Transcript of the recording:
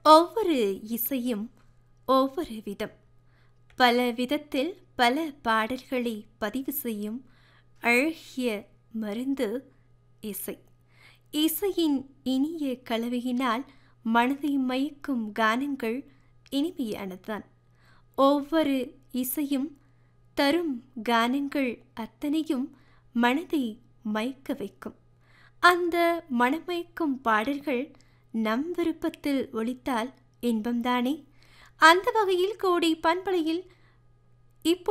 ஒவ்வொரு இசையும் ஒவ்வொரு விதம் பல விதத்தில் பல பாடல்களை பதிவு செய்யும் அழகிய மருந்து இசை இசையின் இனிய கலவையினால் மனதை மயக்கும் கானங்கள் இனிமையானதுதான் ஒவ்வொரு இசையும் தரும் கானங்கள் அத்தனையும் மனதை மயக்க வைக்கும் அந்த மனமயக்கும் பாடல்கள் நம் விருப்பத்தில் ஒலித்தால் இன்பம்தானே அந்த வகையில் கோடி பண்பலையில் இப்போ